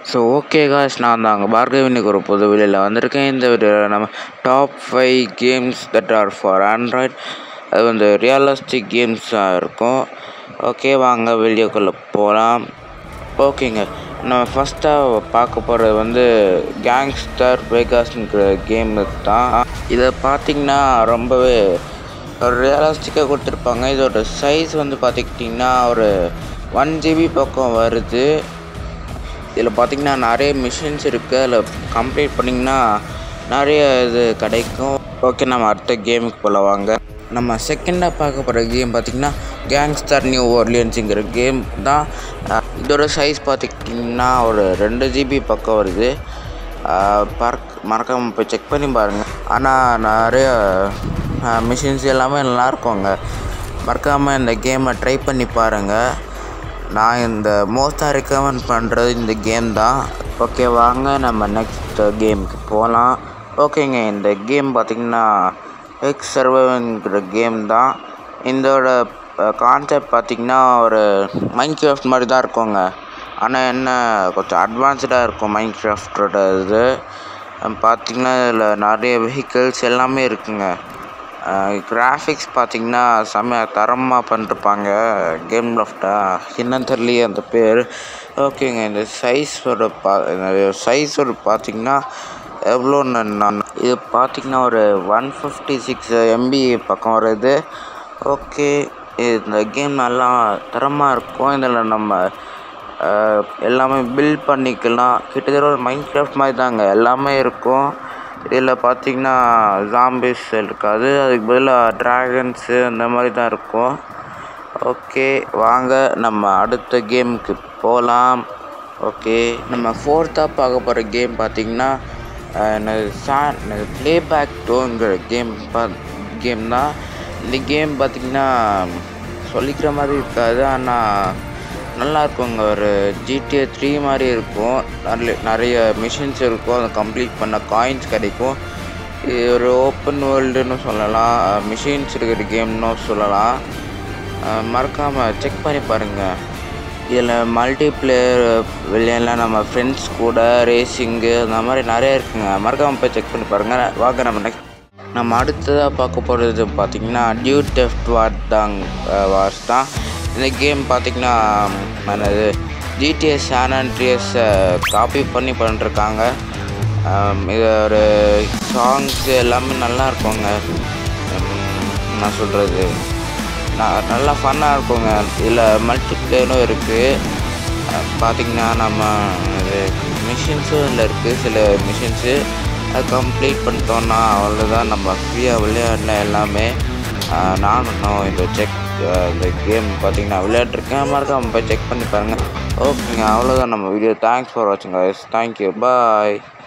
so okay guys நான் தாங்க பார்கவி இன்னைக்கு ஒரு புது வீடியோவில் வந்திருக்கேன் இந்த வீடியோவில் நம்ம top five games that are for Android அது வந்து ரியலிஸ்டிக் கேம்ஸாக இருக்கும் ஓகே வாங்க வீடியோக்குள்ளே போகலாம் ஓகேங்க நம்ம ஃபஸ்ட்டாக பார்க்க போகிறது வந்து கேங்ஸ்டர் வேகாஸ்ங்கிற கேம் தான் இதை பார்த்திங்கன்னா ரொம்பவே ஒரு ரியலிஸ்டிக்காக கொடுத்துருப்பாங்க இதோட சைஸ் வந்து பார்த்துக்கிட்டிங்கன்னா ஒரு ஒன் ஜிபி பக்கம் வருது இதில் பார்த்திங்கன்னா நிறைய மிஷின்ஸ் இருக்குது அதில் கம்ப்ளீட் பண்ணிங்கன்னா நிறைய இது கிடைக்கும் ஓகே நம்ம அடுத்த கேமுக்கு போகலாம் வாங்க நம்ம செகண்டாக பார்க்க போகிற கேம் பார்த்திங்கன்னா கேங்ஸ்டர் நியூ ஓர்லியன்ஸுங்கிற கேம் தான் அஹ் இதோட சைஸ் பார்த்துக்கிட்டிங்கன்னா ஒரு ரெண்டு ஜிபி பக்கம் வருது பார்க் மறக்காமல் போய் செக் பண்ணி பாருங்கள் ஆனால் நிறைய மிஷின்ஸ் எல்லாமே நல்லா இருக்குங்க மறக்காமல் இந்த கேமை ட்ரை பண்ணி பாருங்கள் நான் இந்த மோஸ்ட்டாக ரெக்கமெண்ட் பண்ணுறது இந்த கேம் தான் ஓகே வாங்க நம்ம நெக்ஸ்ட் கேமுக்கு போகலாம் ஓகேங்க இந்த கேம் பார்த்திங்கன்னா எக்ஸ் சர்வைவங்கிற கேம் தான் இதோட கான்செப்ட் பார்த்திங்கன்னா ஒரு மைண்ட் கிராஃப்ட் மாதிரி தான் இருக்குங்க ஆனால் என்ன கொஞ்சம் அட்வான்ஸ்டாக இருக்கும் மைண்ட் கிராஃப்டோட இது பார்த்திங்கன்னா இதில் நிறைய வெஹிக்கிள்ஸ் எல்லாமே இருக்குங்க கிராஃபிக்ஸ் பார்த்திங்கன்னா செம்ம தரமாக பண்ணிருப்பாங்க கேம் லாஃப்டா என்னன்னு தெரியலையே அந்த பேர் ஓகேங்க இந்த சைஸோட பா சைஸோட பார்த்திங்கன்னா எவ்வளோன்னு நான் இது பார்த்திங்கன்னா ஒரு ஒன் ஃபிஃப்டி சிக்ஸ் எம்பி பக்கம் வருது ஓகே இந்த கேம் நல்லா தரமாக இருக்கும் இதில் நம்ம எல்லாமே பில்ட் பண்ணிக்கலாம் கிட்டத்தட்ட ஒரு மைண்ட் கிராஃப்ட் மாதிரி தாங்க எல்லாமே இருக்கும் இதில் பார்த்திங்கன்னா ஜாம்பிஸ் இருக்காது அதுக்கு பதிலாக ட்ராகன்ஸு அந்த மாதிரி தான் இருக்கும் ஓகே வாங்க நம்ம அடுத்த கேமுக்கு போகலாம் ஓகே நம்ம ஃபோர்த்தாக பார்க்க போகிற கேம் பார்த்திங்கன்னா எனது சா எனது ப்ளே பேக் டோங்கிற கேம் பா கேம் தான் இந்த கேம் பார்த்திங்கன்னா சொல்லிக்கிற மாதிரி இருக்காது ஆனால் நல்லா இருக்குங்க ஒரு ஜிடிஏ த்ரீ மாதிரி இருக்கும் நிறைய நிறைய மிஷின்ஸ் இருக்கும் அதை கம்ப்ளீட் பண்ண காயின்ஸ் கிடைக்கும் இது ஒரு ஓப்பன் வேர்ல்டுன்னு சொல்லலாம் மிஷின்ஸ் இருக்கிற கேம்னு சொல்லலாம் மறக்காமல் செக் பண்ணி பாருங்கள் இதில் மல்டி பிளேயர் விளையாடலாம் நம்ம ஃப்ரெண்ட்ஸ் கூட ரேசிங்கு அந்த மாதிரி நிறைய இருக்குங்க மறக்காமல் போய் செக் பண்ணி பாருங்கள் வாங்க நம்ம நெக்ஸ்ட் நம்ம அடுத்ததாக பார்க்க போகிறது பார்த்திங்கன்னா டியூ டெஃப்ட் வார் தான் வார்ஸ் தான் இந்த கேம் பார்த்திங்கன்னா என்னது ஜிடிஎஸ் சான் அண்ட்ரியஸை காப்பி பண்ணி பண்ணிருக்காங்க இது ஒரு சாங்ஸ் எல்லாமே நல்லா இருக்குங்க நான் சொல்கிறது நான் நல்லா ஃபன்னாக இருக்குங்க இதில் மல்டி பிளேயரும் இருக்குது பார்த்திங்கன்னா நம்ம இது மிஷின்ஸும் இதில் இருக்குது சில மிஷின்ஸு அது கம்ப்ளீட் பண்ணிட்டோன்னா அவ்வளோதான் நம்ம ஃப்ரீயாக விளையாடலாம் எல்லாமே நானும் இன்னும் இந்த செக் இந்த கேம் பார்த்தீங்கன்னா விளையாட்ருக்கேன் மறக்காம போய் செக் பண்ணி பாருங்கள் ஓகேங்க அவ்வளோதான் நம்ம வீடியோ தேங்க்ஸ் ஃபார் வாட்சிங் கைஸ் தேங்க்யூ பாய்